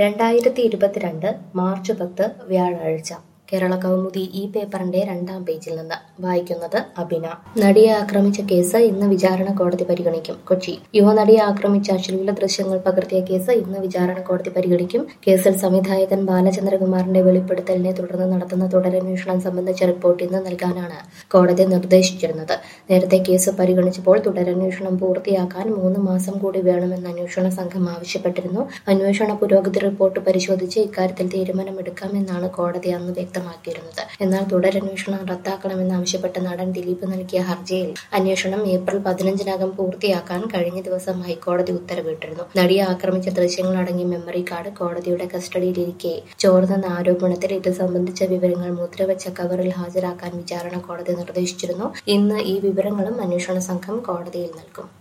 രണ്ടായിരത്തി ഇരുപത്തിരണ്ട് മാർച്ച് പത്ത് വ്യാഴാഴ്ച കേരള കൗമുദി ഈ പേപ്പറിന്റെ രണ്ടാം പേജിൽ നിന്ന് വായിക്കുന്നത് അഭിന നടിയെ ആക്രമിച്ച കേസ് ഇന്ന് വിചാരണ കോടതി പരിഗണിക്കും കൊച്ചി യുവനടിയെ ആക്രമിച്ച അശ്ലീല ദൃശ്യങ്ങൾ പകർത്തിയ കേസ് ഇന്ന് വിചാരണ കോടതി പരിഗണിക്കും കേസിൽ സംവിധായകൻ ബാലചന്ദ്രകുമാറിന്റെ വെളിപ്പെടുത്തലിനെ തുടർന്ന് നടത്തുന്ന തുടരന്വേഷണം സംബന്ധിച്ച റിപ്പോർട്ട് ഇന്ന് നൽകാനാണ് കോടതി നിർദ്ദേശിച്ചിരുന്നത് നേരത്തെ കേസ് പരിഗണിച്ചപ്പോൾ തുടരന്വേഷണം പൂർത്തിയാക്കാൻ മൂന്ന് മാസം കൂടി വേണമെന്ന് അന്വേഷണ സംഘം ആവശ്യപ്പെട്ടിരുന്നു അന്വേഷണ പുരോഗതി റിപ്പോർട്ട് പരിശോധിച്ച് ഇക്കാര്യത്തിൽ തീരുമാനമെടുക്കാമെന്നാണ് കോടതി അന്ന് വ്യക്തമാക്കിയിരുന്നത് എന്നാൽ തുടരന്വേഷണം റദ്ദാക്കണമെന്നാവശ്യപ്പെട്ട് നടൻ ദിലീപ് നൽകിയ ഹർജിയിൽ അന്വേഷണം ഏപ്രിൽ പതിനഞ്ചിനകം പൂർത്തിയാക്കാൻ കഴിഞ്ഞ ദിവസം ഹൈക്കോടതി ഉത്തരവിട്ടിരുന്നു നടിയെ ആക്രമിച്ച ദൃശ്യങ്ങൾ അടങ്ങിയ മെമ്മറി കാർഡ് കോടതിയുടെ കസ്റ്റഡിയിലിരിക്കെ ചോർന്നെന്ന ആരോപണത്തിൽ ഇത് സംബന്ധിച്ച വിവരങ്ങൾ മുദ്രവെച്ച കവറിൽ ഹാജരാക്കാൻ വിചാരണ കോടതി നിർദ്ദേശിച്ചിരുന്നു ഇന്ന് ഈ വിവരങ്ങളും അന്വേഷണ സംഘം കോടതിയിൽ നൽകും